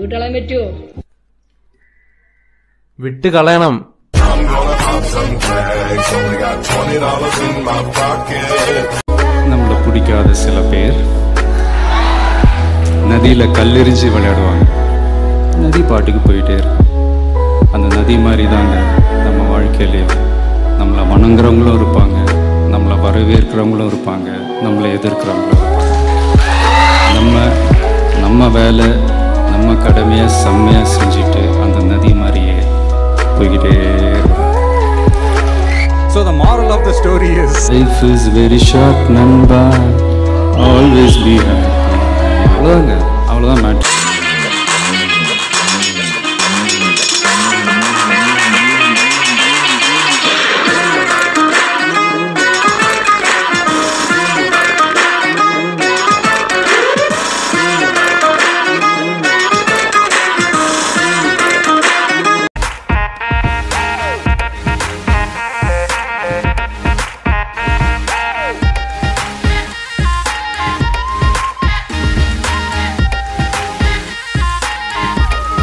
വിട്ടളയാൻ പറ്റുമോ വിട്ട് കളയണം I'm gonna pop some tags. Only got twenty dollars in my pocket. நம்மளை பிடிக்காத சில பேர் நதியில் கல்லெறிஞ்சு விளையாடுவாங்க நதி பாட்டுக்கு போயிட்டே இருக்கும் அந்த நதி மாதிரி தாங்க நம்ம வாழ்க்கையிலே நம்மளை வணங்குறவங்களும் இருப்பாங்க நம்மளை வரவேற்கிறவங்களும் இருப்பாங்க நம்மளை எதிர்க்கிறவங்களும் இருப்பாங்க நம்ம நம்ம வேலை நம்ம கடமையை செம்மையாக செஞ்சுட்டு அந்த நதி மாதிரியே போய்கிட்டே இருப்போம் So the moral of the story is life is very short நண்பா ஆல்வேஸ் பி அவ்வளோதாங்க அவ்வளோதான் மேட்ச்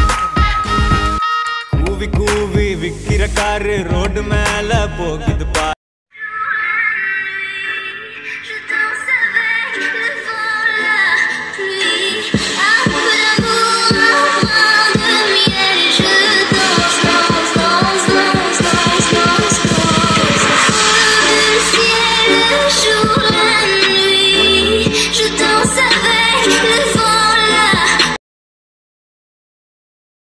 கூவி கூவி விக்கிற காரு ரோடு மேல போகுது பாரு